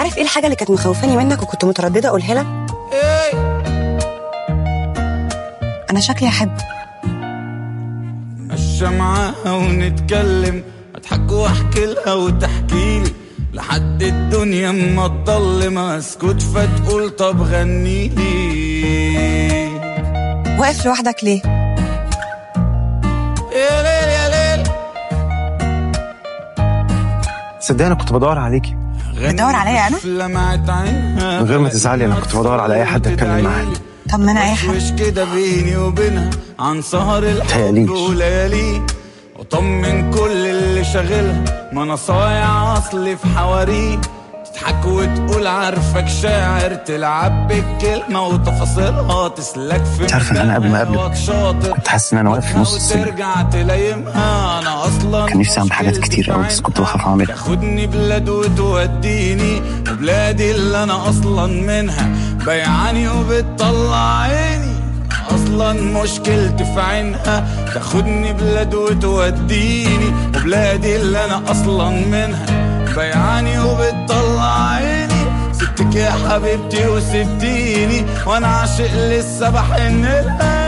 عارف ايه الحاجه اللي كانت مخوفاني منك وكنت متردده اقولها لك ايه انا شكلي احب مشى معاها ونتكلم اضحك واحكي لها وتحكي لي لحد الدنيا ما تضلم اسكت فتقول طب غني لي واقف لوحدك ليه يا ليل يا ليل صدقني انا كنت بدور عليكي بتدور عليا أنا؟ لمعت عينها من غير ما تزعلي، أنا كنت بدور على أي حد أتكلم معاه. طب ما انا اي حد وش كده بيني وبينها عن سهر الحب متهيأليش. وليالي وطمن كل اللي شاغلها ما انا صايع اصلي في حواريه تضحك وتقول عارفك شاعر تلعب بالكلمة وتفاصيلها تسلك في انت عارف إن أنا قبل ما أقابلك مداك شاطر كنت حاسس ان انا واقف في نص السجن وترجع تلايمها انا اصلا كان نفسي اعمل حاجات كتير قوي بس كنت بخاف اعملها تاخدني بلاد وتوديني وبلادي اللي انا اصلا منها بيعاني وبتطلع عيني اصلا مشكلتي في عينها تاخدني بلاد وتوديني وبلادي اللي انا اصلا منها بيعاني وبتطلع عيني سبتك يا حبيبتي وسبتيني وانا عاشق لسه بحن لها